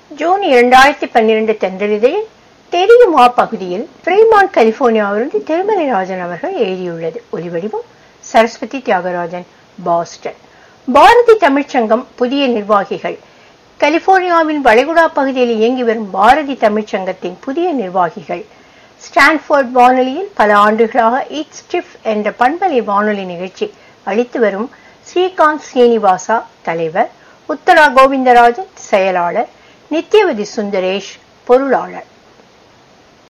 June இரண்டாயிரத்தி பன்னிரண்டு தென்றலிதழில் தெரியுமா பகுதியில் ஃப்ரீமான் கலிபோர்னியாவிலிருந்து திருமலைராஜன் அவர்கள் எழுதியுள்ளது ஒலிவடிவம் சரஸ்வதி தியாகராஜன் பாஸ்டன் பாரதி தமிழ்ச்சங்கம் புதிய நிர்வாகிகள் கலிபோர்னியாவின் வளைகுடா பகுதியில் இயங்கி வரும் பாரதி தமிழ்ச்சங்கத்தின் புதிய நிர்வாகிகள் ஸ்டான்ஃபோர்ட் வானொலியில் பல ஆண்டுகளாக இட் ஸ்டிஃப் என்ற பண்பலை வானொலி நிகழ்ச்சி அளித்து வரும் ஸ்ரீகாந்த் ஸ்ரீனிவாசா தலைவர் உத்தரா கோவிந்தராஜன் செயலாளர் நித்யவதி சுந்தரேஷ் பொருளாளர்